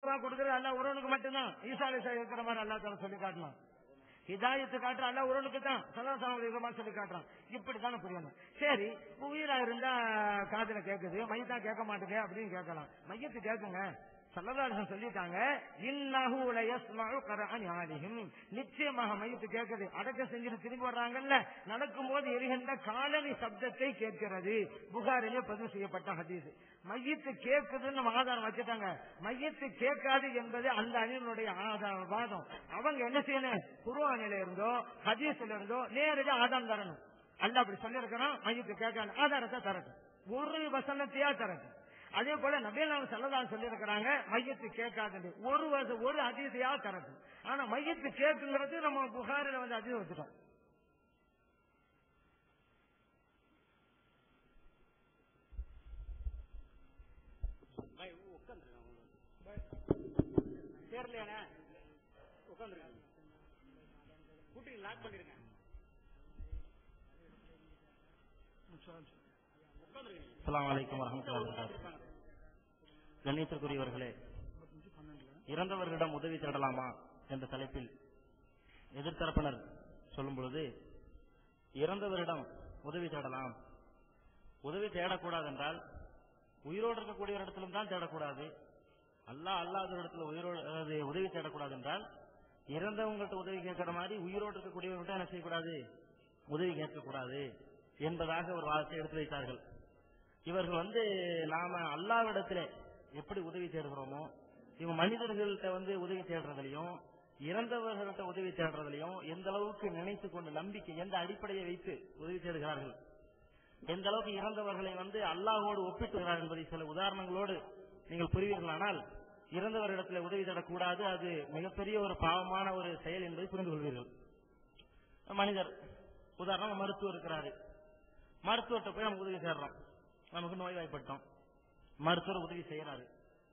ஷிஃபா கொடுக்கறது அல்லா ஒருவனுக்கு மட்டும்தான் ஈசா அலிசா இருக்கிற மாதிரி அல்லா தால சொல்லி காட்டலாம் ஹிதாயத்து காட்டுற அல்ல ஒருவனுக்கு தான் சதாசாமி இருக்கிற மாதிரி சொல்லி காட்டுறான் இப்படித்தானே புரியணும் சரி உயிரா இருந்தா காதுல கேக்குது மையத்தா கேட்க மாட்டேங்க அப்படின்னு கேட்கலாம் மையத்து கேட்குங்க சல்லதாசன் சொல்லிட்டாங்க இன்னஹு லயஸ்மஉ கரஅன் ஆலிஹிம் நிச்சயமாக மையத்து கேட்குது அடக்க செஞ்சுட்டு திரும்பி வர்றாங்கல்ல நடக்கும்போது எரிகின்ற காலனி சப்தத்தை கேட்கிறது புகாரிலே பதிவு செய்யப்பட்ட ஹதீஸ் மையத்து கேட்குதுன்னு நம்ம ஆதாரம் வச்சுட்டாங்க மையத்து கேட்காது என்பது அந்த அணியினுடைய ஆதார வாதம் அவங்க என்ன செய்யணும் குருவானில இருந்தோ ஹதீஸ்ல இருந்தோ நேரடி ஆதாரம் தரணும் அல்ல அப்படி சொல்லிருக்கிறோம் மையத்து கேட்க ஆதாரத்தை தரட்டும் ஒரு வசனத்தையா தரட்டும் அதே போல நபீலாம் செல்லதான் சொல்லியிருக்கிறாங்க மையத்து கேட்காது ஒரு வருஷம் ஒரு அதிசயா தரட்டும் ஆனா மையத்து கேட்குங்கிறது நம்ம புகாரில வந்து அதிகம் வச்சுட்டோம் சேரலையானே உட்காந்துருங்க கூட்டி லாக் பண்ணிருங்க அஸ்லாம் வலைக்கம் வரமத்துல்லாஹி கண்ணியத்திற்குரியவர்களே இறந்தவர்களிடம் உதவி தேடலாமா என்ற தலைப்பில் எதிர்த்தரப்பினர் சொல்லும் பொழுது இறந்தவரிடம் உதவி தேடலாம் உதவி தேடக்கூடாது என்றால் உயிரோடு இருக்கக்கூடிய இடத்திலும் தான் தேடக்கூடாது அல்லா அல்லாத இடத்துல உயிரோடு அதாவது உதவி தேடக்கூடாது என்றால் இறந்தவங்கள்ட்ட உதவி கேட்கிற மாதிரி உயிரோடு இருக்கக்கூடியவங்கள்ட்ட என்ன செய்யக்கூடாது உதவி கேட்கக்கூடாது என்பதாக ஒரு வாதத்தை எடுத்து வைத்தார்கள் இவர்கள் வந்து நாம அல்லாவிடத்திலே எப்படி உதவி தேடுகிறோமோ இவங்க மனிதர்கள்ட்ட வந்து உதவி தேடுறதுலையும் இறந்தவர்கள்ட்ட உதவி தேடுறதுலையும் எந்த அளவுக்கு நினைத்து கொண்டு நம்பிக்கை எந்த அடிப்படையை வைத்து உதவி தேடுகிறார்கள் எந்த அளவுக்கு இறந்தவர்களை வந்து அல்லாஹோடு ஒப்பிட்டுகிறார்கள் என்பதை சில உதாரணங்களோடு நீங்கள் புரிவீர்களானால் இறந்தவரிடத்தில் உதவி தேடக்கூடாது அது மிகப்பெரிய ஒரு பாவமான ஒரு செயல் என்பதை புரிந்து கொள்வீர்கள் மனிதர் உதாரணம் மருத்துவர் இருக்கிறாரு மருத்துவர்கிட்ட போய் நம்ம உதவி செய்யறோம் நமக்கு நோய்வாய்ப்பட்டோம் மருத்துவர் உதவி செய்யறாரு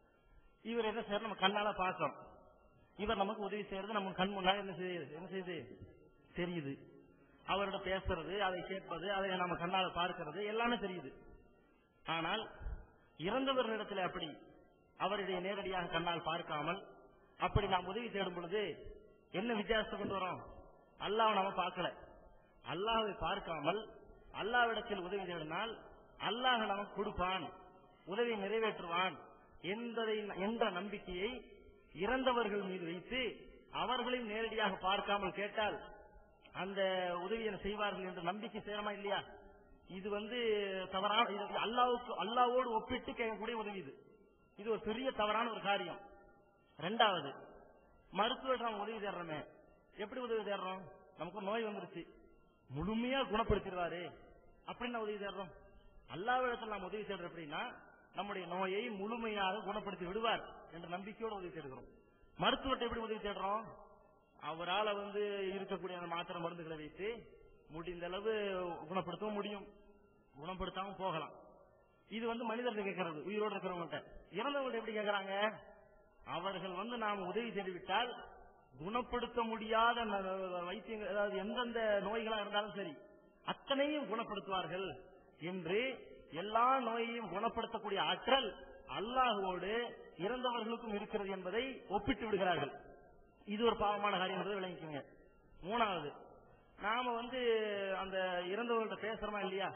இவர் என்ன செய்யற நம்ம கண்ணால பார்க்கிறோம் இவர் நமக்கு உதவி செய்யறது நம்ம கண் முன்னாடி என்ன செய்யுது என்ன செய்யுது தெரியுது அவரோட பேசுறது அதை கேட்பது அதை நம்ம கண்ணால பார்க்கிறது எல்லாமே தெரியுது ஆனால் இறந்தவர்களிடத்தில் அப்படி அவருடைய நேரடியாக கண்ணால் பார்க்காமல் அப்படி நாம் உதவி தேடும் பொழுது என்ன வித்தியாசத்தை கொண்டு வரோம் அல்லாஹ் நாம பார்க்கல அல்லாஹை பார்க்காமல் அல்லாவிடத்தில் உதவி தேடினால் அல்லாஹ் நமக்கு கொடுப்பான் உதவி நிறைவேற்றுவான் என்பதை என்ற நம்பிக்கையை இறந்தவர்கள் மீது வைத்து அவர்களையும் நேரடியாக பார்க்காமல் கேட்டால் அந்த உதவியை செய்வார்கள் என்ற நம்பிக்கை சேரமா இல்லையா இது வந்து தவறான இது அல்லாவுக்கு அல்லாவோடு ஒப்பிட்டு கேட்கக்கூடிய உதவி இது இது ஒரு பெரிய தவறான ஒரு காரியம் ரெண்டாவது மருத்துவர் நாம் உதவி தேடுறோமே எப்படி உதவி தேடுறோம் நமக்கு ஒரு நோய் வந்துருச்சு முழுமையா குணப்படுத்திடுவாரு அப்படின்னு உதவி தேடுறோம் அல்லாவிடத்தில் நாம் உதவி தேடுறோம் அப்படின்னா நம்முடைய நோயை முழுமையாக குணப்படுத்தி விடுவார் என்ற நம்பிக்கையோடு உதவி தேடுகிறோம் மருத்துவத்தை எப்படி உதவி தேடுறோம் அவரால் வந்து இருக்கக்கூடிய அந்த மாத்திரை மருந்துகளை வைத்து முடிந்த அளவு குணப்படுத்தவும் முடியும் குணப்படுத்தாம போகலாம் இது வந்து மனிதர்கள் கேட்கறது உயிரோடு இருக்கிறவங்கள்ட்ட இறந்தவங்கள்ட்ட எப்படி கேட்கறாங்க அவர்கள் வந்து நாம் உதவி தெரிவித்தால் குணப்படுத்த முடியாத வைத்தியங்கள் அதாவது எந்தெந்த நோய்களா இருந்தாலும் சரி அத்தனையும் குணப்படுத்துவார்கள் என்று எல்லா நோயையும் குணப்படுத்தக்கூடிய ஆற்றல் அல்லாஹுவோடு இறந்தவர்களுக்கும் இருக்கிறது என்பதை ஒப்பிட்டு விடுகிறார்கள் இது ஒரு பாவமான காரியம் என்பதை விளங்கிக்கோங்க மூணாவது நாம வந்து அந்த இறந்தவர்கள்ட்ட பேசுறோமா இல்லையா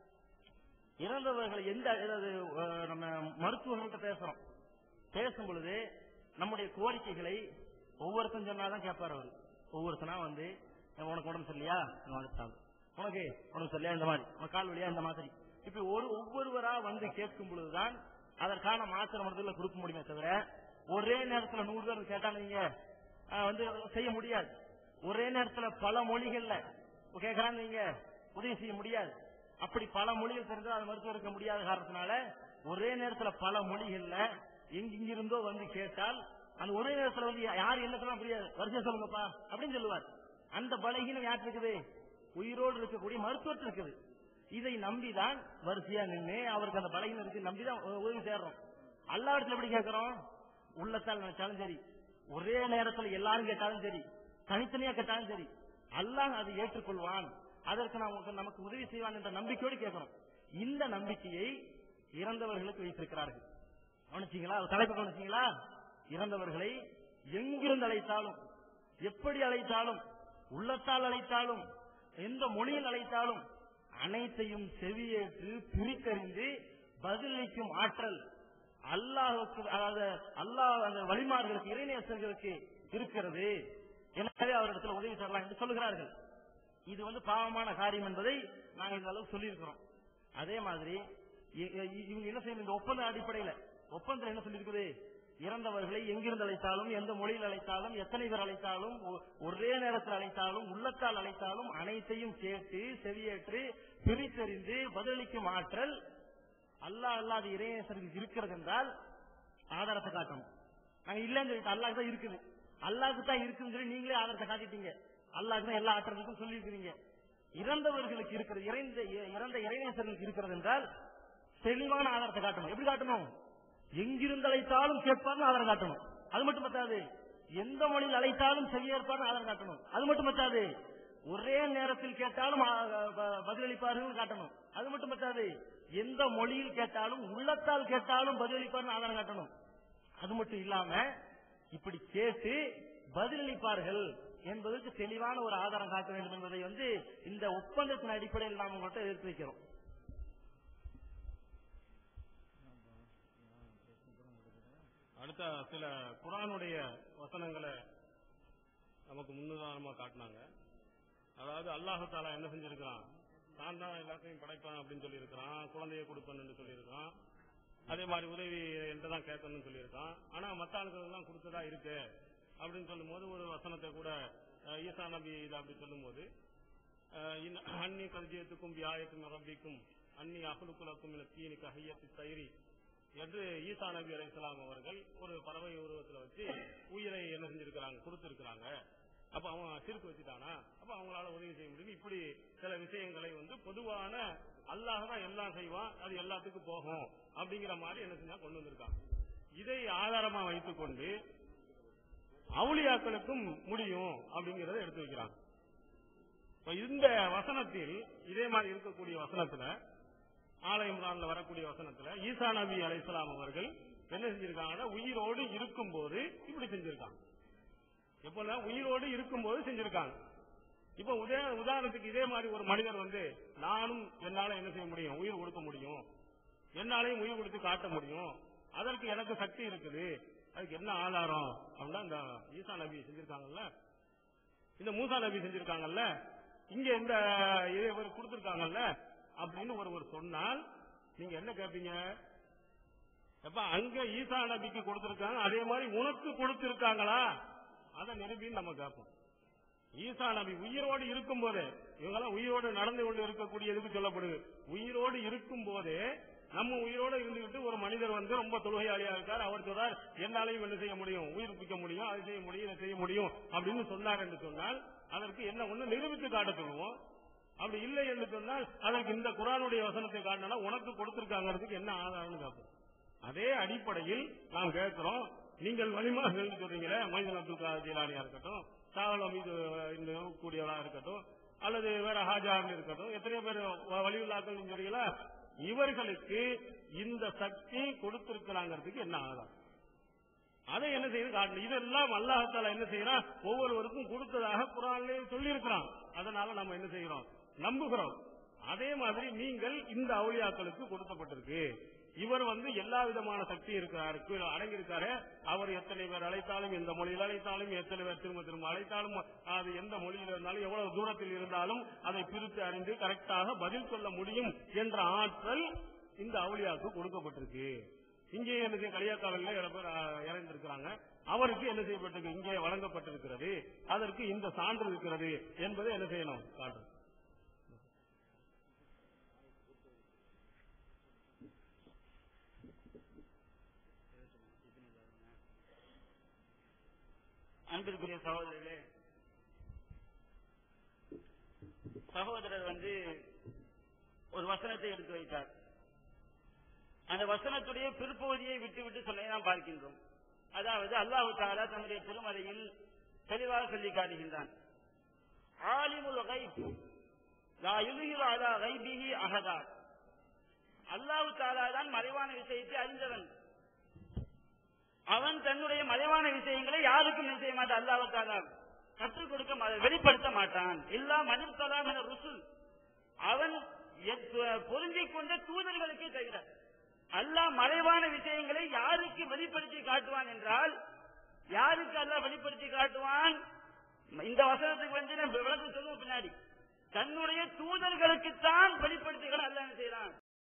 இறந்தவர்களை எந்த அதாவது நம்ம மருத்துவர்கள்ட்ட பேசுறோம் பேசும் பொழுது நம்முடைய கோரிக்கைகளை ஒவ்வொருத்தன் சொன்னாதான் கேட்பார் அவர் ஒவ்வொருத்தனா வந்து உனக்கு உடம்பு சரியில்லையா உனக்கு உடம்பு சரியில்லையா இந்த மாதிரி உனக்கு கால் வழியா இந்த மாதிரி இப்ப ஒரு ஒவ்வொருவரா வந்து கேட்கும் பொழுதுதான் அதற்கான மாத்திரை மருந்துகளை கொடுக்க முடியுமே தவிர ஒரே நேரத்துல நூறு பேர் கேட்டாங்க நீங்க வந்து செய்ய முடியாது ஒரே நேரத்துல பல மொழிகள்ல கேட்கறாங்க நீங்க உதவி செய்ய முடியாது அப்படி பல மொழிகள் தெரிஞ்சால் அது மருத்துவம் இருக்க முடியாத காரணத்தினால ஒரே நேரத்துல பல மொழிகள்ல எங்கிருந்தோ வந்து கேட்டால் அந்த ஒரே நேரத்துல வந்து யார் என்ன சொல்ல புரியாது வரிசை சொல்லுங்கப்பா அப்படின்னு சொல்லுவார் அந்த பலகீனம் யாருக்கு இருக்குது உயிரோடு இருக்கக்கூடிய மருத்துவத்தில் இருக்குது இதை நம்பிதான் வரிசையா நின்று அவருக்கு அந்த பலகீனம் இருக்கு நம்பிதான் உதவி சேர்றோம் எல்லா இடத்துல எப்படி கேட்கிறோம் உள்ளத்தால் நினைச்சாலும் சரி ஒரே நேரத்தில் எல்லாரும் கேட்டாலும் சரி தனித்தனியா கேட்டாலும் சரி அல்லாஹ் அதை ஏற்றுக்கொள்வான் அதற்கு நாம் நமக்கு உதவி செய்வான் என்ற நம்பிக்கையோடு கேட்கிறோம் இந்த நம்பிக்கையை இறந்தவர்களுக்கு வைத்திருக்கிறார்கள் கவனிச்சீங்களா தலைப்பு கவனிச்சீங்களா இறந்தவர்களை எங்கிருந்து அழைத்தாலும் எப்படி அழைத்தாலும் உள்ளத்தால் அழைத்தாலும் எந்த மொழியில் அழைத்தாலும் அனைத்தையும் செவியேற்று பிரித்தறிந்து பதிலளிக்கும் ஆற்றல் அல்லாஹுக்கு அதாவது அல்லாஹ் அந்த வழிமார்களுக்கு இறைநேசர்களுக்கு இருக்கிறது எனவே அவரிடத்தில் உதவி தரலாம் என்று சொல்லுகிறார்கள் இது வந்து பாவமான காரியம் என்பதை நாங்கள் இந்த அளவுக்கு சொல்லியிருக்கிறோம் அதே மாதிரி இ- இ- இவங்க என்ன செய்யணும் இந்த ஒப்பந்த அடிப்படையில ஒப்பந்தம் என்ன சொல்லியிருக்குது இறந்தவர்களை எங்கிருந்து அழைத்தாலும் எந்த மொழியில் அழைத்தாலும் எத்தனை பேர் அழைத்தாலும் ஒ- ஒரே நேரத்தில் அழைத்தாலும் உள்ளத்தால் அழைத்தாலும் அனைத்தையும் கேட்டு செவியேற்று பிரித்தறிந்து பதிலளிக்கும் ஆற்றல் அல்லாஹ் அல்லாத இறைநேசருக்கு இருக்கிறது என்றால் ஆதாரத்தை காட்டணும் நாங்க இல்லைன்னு சொல்லிட்டு அல்லாஹ் தான் இருக்குது அல்லாஹ்க்கு தான் இருக்குன்னு சொல்லி நீங்களே ஆதாரத்தை காட்டிட்டீங்க அல்லாஹ்க்கு தான் எல்லா ஆற்றலுக்கும் சொல்லியிருக்கிறீங்க இறந்தவர்களுக்கு இருக்கிறது இறைந்த இறந்த இறைநேசர்களுக்கு இருக்கிறது என்றால் தெளிவான ஆதாரத்தை காட்டணும் எப்படி காட்டணும் எங்கிருந்து அழைத்தாலும் கேட்பார்னு ஆதாரம் காட்டணும் அது மட்டும் பத்தாது எந்த மொழியில் அழைத்தாலும் செவியேற்பார்னு ஆதாரம் காட்டணும் அது மட்டும் பத்தாது ஒரே நேரத்தில் கேட்டாலும் ஆ, ப- பதிலளிப்பார்கள் காட்டணும் அது மட்டும் பத்தாது எந்த மொழியில் கேட்டாலும் உள்ளத்தால் கேட்டாலும் பதிலளிப்பார்னு ஆதாரம் காட்டணும் அது மட்டும் இல்லாம இப்படி கேட்டு பதிலளிப்பார்கள் என்பதற்கு தெளிவான ஒரு ஆதாரம் காட்ட வேண்டும் என்பதை வந்து இந்த ஒப்பந்தத்தின் அடிப்படையில் நாம் உங்கள்கிட்ட எடுத்து வைக்கிறோம் அடுத்த சில குரானுடைய வசனங்களை நமக்கு முன்னுதாரணமா காட்டினாங்க அதாவது அல்லாஹு தாலா என்ன செஞ்சிருக்கிறான் தான் தான் எல்லாத்தையும் படைப்பான் அப்படின்னு சொல்லியிருக்கிறான் குழந்தைய கொடுப்பேன்னு சொல்லியிருக்கான் அதே மாதிரி உதவி என்கிட்ட தான் கேட்கணும்னு சொல்லியிருக்கான் ஆனா மத்த ஆளுகள் எல்லாம் கொடுத்ததா இருக்கு அப்படின்னு சொல்லும்போது ஒரு வசனத்தை கூட அஹ், ஈசா நபி இது அப்படி சொல்லும்போது அஹ், இன் அன்னி கல்ஜியத்துக்கும் வியாயத்தும் ரப்பிக்கும் அன்னி அகலுக்குலக்கும் என தீனி கஹையத்து தயிரி என்று ஈசா நபி அலைஹிஸ்ஸலாம் அவர்கள் ஒரு பறவை உருவத்துல வச்சு உயிரை என்ன செஞ்சிருக்கிறாங்க கொடுத்திருக்கிறாங்க அப்ப அவன் சிரிப்பு வச்சுட்டானா அப்ப அவங்களால உதவி செய்ய முடியும் இப்படி சில விஷயங்களை வந்து பொதுவான அல்லாஹ் தான் எல்லாம் செய்வான் அது எல்லாத்துக்கும் போகும் அப்படிங்கிற மாதிரி என்ன செஞ்சா கொண்டு வந்திருக்காங்க இதை ஆதாரமா வைத்துக்கொண்டு அவுளியாக்களுக்கும் முடியும் அப்படிங்கறத எடுத்து வைக்கிறாங்க இப்ப இந்த வசனத்தில் இதே மாதிரி இருக்கக்கூடிய வசனத்துல ஆல இம்ரான்ல வரக்கூடிய வசனத்துல ஈசா நபி அலைஹிஸ்ஸலாம் அவர்கள் என்ன செஞ்சிருக்காங்கன்னா உயிரோடு இருக்கும்போது இப்படி செஞ்சிருக்காங்க எப்போல உயிரோடு இருக்கும்போது செஞ்சிருக்காங்க இப்ப உதய உதாரணத்துக்கு இதே மாதிரி ஒரு மனிதர் வந்து நானும் என்னால என்ன செய்ய முடியும் உயிர் கொடுக்க முடியும் என்னாலையும் உயிர் கொடுத்து காட்ட முடியும் அதற்கு எனக்கு சக்தி இருக்குது அதுக்கு என்ன ஆதாரம் அப்படின்னா இந்த ஈசா நபி செஞ்சிருக்காங்கல்ல இந்த மூசா நபி செஞ்சிருக்காங்கல்ல இங்க இந்த இதை இவர் கொடுத்திருக்காங்கல்ல அப்படின்னு ஒருவர் சொன்னால் நீங்க என்ன கேட்பீங்க எப்ப அங்க ஈசா நபிக்கு கொடுத்திருக்காங்க அதே மாதிரி உனக்கு கொடுத்திருக்காங்களா அதை நிரூபின்னு நம்ம கேட்போம் ஈசா நபி உயிரோடு இருக்கும் போதே இவங்கெல்லாம் உயிரோடு நடந்து கொண்டு இருக்கக்கூடியதுக்கு சொல்லப்படுது உயிரோடு இருக்கும் போதே நம்ம உயிரோடு இருந்துகிட்டு ஒரு மனிதர் வந்து ரொம்ப தொழுகையாளியா இருக்கார் அவர் சொல்றார் என்னாலையும் என்ன செய்ய முடியும் உயிர்ப்பிக்க முடியும் அதை செய்ய முடியும் இதை செய்ய முடியும் அப்படின்னு சொன்னார் என்று சொன்னால் அதற்கு என்ன ஒண்ணு நிரூபித்து காட்ட சொல்லுவோம் அப்படி இல்லை என்று சொன்னால் அதற்கு இந்த குரானுடைய வசனத்தை காட்டினா உனக்கு கொடுத்திருக்காங்கிறதுக்கு என்ன ஆதாரம்னு கேட்போம் அதே அடிப்படையில் நாம் கேட்கிறோம் நீங்கள் வலிமார்கள் சொல்றீங்களே மைதன் அப்துல் காதர் ஜீலானியா இருக்கட்டும் சாவலம் மீது இந்த கூடியவளா இருக்கட்டும் அல்லது வேற ஹாஜார் இருக்கட்டும் எத்தனையோ பேர் வ- வலியுல்லாக்கள் சொல்றீங்களா இவர்களுக்கு இந்த சக்தி கொடுத்திருக்கிறாங்கிறதுக்கு என்ன ஆதாரம் அதை என்ன செய்யுது காட்டணும் இதெல்லாம் அல்லாஹால என்ன செய்யறான் ஒவ்வொருவருக்கும் கொடுத்ததாக குரான்லயே சொல்லி இருக்கிறான் அதனால நம்ம என்ன செய்யறோம் நம்புகிறோம் அதே மாதிரி நீங்கள் இந்த அவுளியாக்களுக்கு கொடுக்கப்பட்டிருக்கு இவர் வந்து எல்லா விதமான சக்தி இருக்கிறாருக்கு அடங்கியிருக்காரு அவர் எத்தனை பேர் அழைத்தாலும் எந்த மொழியில் அழைத்தாலும் எத்தனை பேர் திரும்ப திரும்ப அழைத்தாலும் அது எந்த மொழியில் இருந்தாலும் எவ்வளவு தூரத்தில் இருந்தாலும் அதை பிரித்து அறிந்து கரெக்டாக பதில் சொல்ல முடியும் என்ற ஆற்றல் இந்த அவுளியாவுக்கு கொடுக்கப்பட்டிருக்கு இங்கே என்ன செய்ய களியாக்காவில ஏழு பேர் அஹ், இறந்திருக்கிறாங்க அவருக்கு என்ன செய்யப்பட்டிருக்கு இங்கே வழங்கப்பட்டிருக்கிறது அதற்கு இந்த சான்று இருக்கிறது என்பதை என்ன செய்யணும் காட்டு அன்பிற்குரிய சகோதரர்களே சகோதரர் வந்து ஒரு வசனத்தை எடுத்து வைத்தார் அந்த வசனத்துடைய பிற்பகுதியை விட்டுவிட்டு சொல்ல நாம் பார்க்கின்றோம் அதாவது அல்லாஹு தாலா தன்னுடைய திருமறையில் தெளிவாக சொல்லி காட்டுகின்றான் ஆலிமுல் கைப் லா யுதுஹிரு அலா கைபிஹி அஹதா அல்லாஹு தாலா தான் மறைவான விஷயத்தை அறிந்தவன் அவன் தன்னுடைய மறைவான விஷயங்களை யாருக்கும் என்ன செய்ய மாட்டான் அல்லாவுக்காக கற்றுக் கொடுக்க மா- வெளிப்படுத்த மாட்டான் எல்லா மனிதலாம் என ருசுல் அவன் எத்- பொருந்திக் கொண்ட தூதர்களுக்கே தவிர அல்லாஹ் மறைவான விஷயங்களை யாருக்கு வெளிப்படுத்தி காட்டுவான் என்றால் யாருக்கு அல்லாஹ் வெளிப்படுத்தி காட்டுவான் இந்த வசனத்துக்கு வந்து நம்ம விளக்கம் சொல்லுவோம் பின்னாடி தன்னுடைய தூதர்களுக்குத்தான் வெளிப்படுத்துகிறான் அல்லாஹ் என்ன செய்யறான்